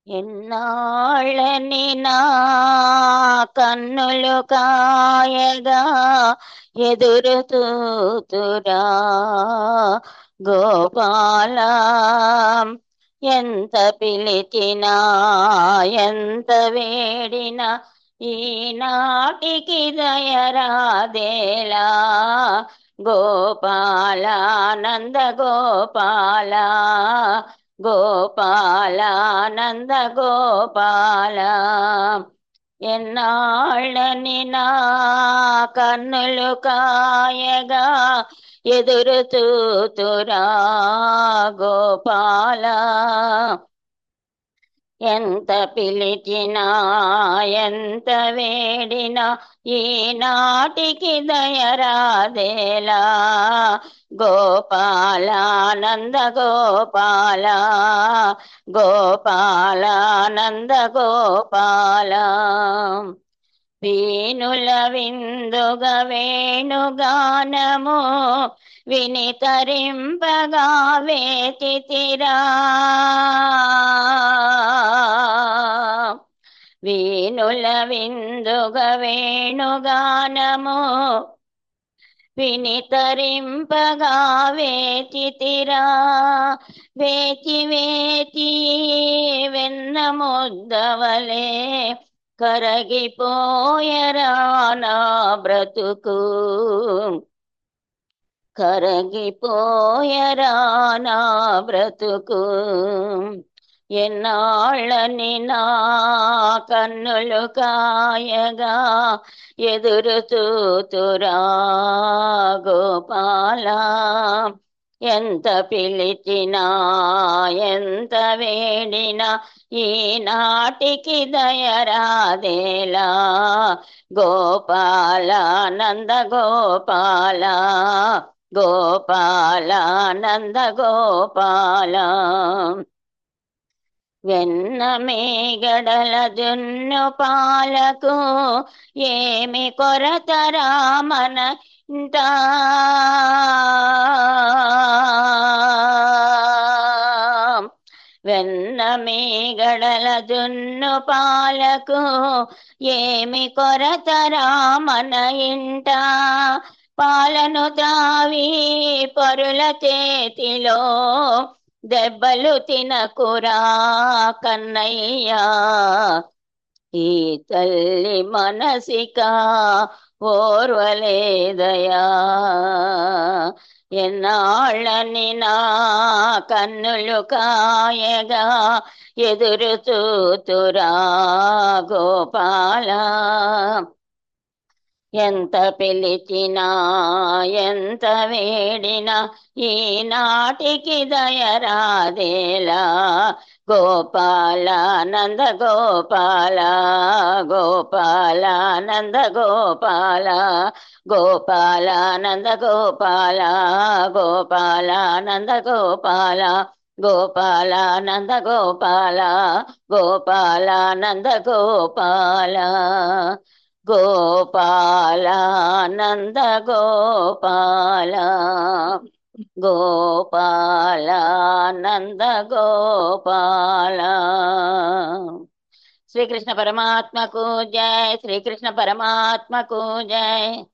ఎన్నాళ్ళని నా కన్నులు కాయగా ఎదురు తూతురా గోపాల ఎంత పిలిచినా ఎంత వేడినా ఈనాటికి దయరాదేలా గోపాల నంద గోపాల గోపాల నంద గోపాల ఎన్నాళ్ళని నా కన్నులు కాయగా ఎదురు తూతురా గోపాల ఎంత పిలిచినా ఎంత వేడినా ఈనాటికి దయరాదేలా గోపాల నంద గోపాల గోపాల నంద గోపాల వీణుల విందుగ వేణుగానము వినితరింపగా వేచితిరా వీణుల విందుగ వేణుగానము వినితరింపగా వేచితిరా వేచి వేచి వెన్న ముద్దవలే కరగిపోయరా నా బ్రతుకు కరగిపోయరా నా బ్రతుకు ఎన్నాళ్ళని నా కన్నులు కాయగా ఎదురు తూతురా గోపాల ఎంత పిలిచినా ఎంత వేడినా ఈనాటికి దయరాదేలా గోపాల నంద గోపాల గోపాల నంద గోపాల వెన్న మేగడల జున్ను పాలకు ఏమి కొరతరా మన ఇంట వెన్న మేగడల జున్ను పాలకు ఏమి కొరతరా మన ఇంట పాలను త్రావి పరుల చేతిలో దెబ్బలు తినకురా కన్నయ్యా ఈ తల్లి మనసిక ఓర్వలేదయా ఎన్నాళ్ళని నా కన్నులు కాయగా ఎదురు చూతురా గోపాల ఎంత పిలిచినా ఎంత వేడినా ఈనాటికి దయరాదేలా గోపాల నంద గోపాల గోపాల నంద గోపాల గోపాల నంద గోపాల గోపాల నంద గోపాల గోపాల నంద గోపాల గోపాల నంద గోపాల గోపాల నంద గోపాల గోపాల నంద గోపాల శ్రీకృష్ణ పరమాత్మకు జయ శ్రీకృష్ణ పరమాత్మకు జయ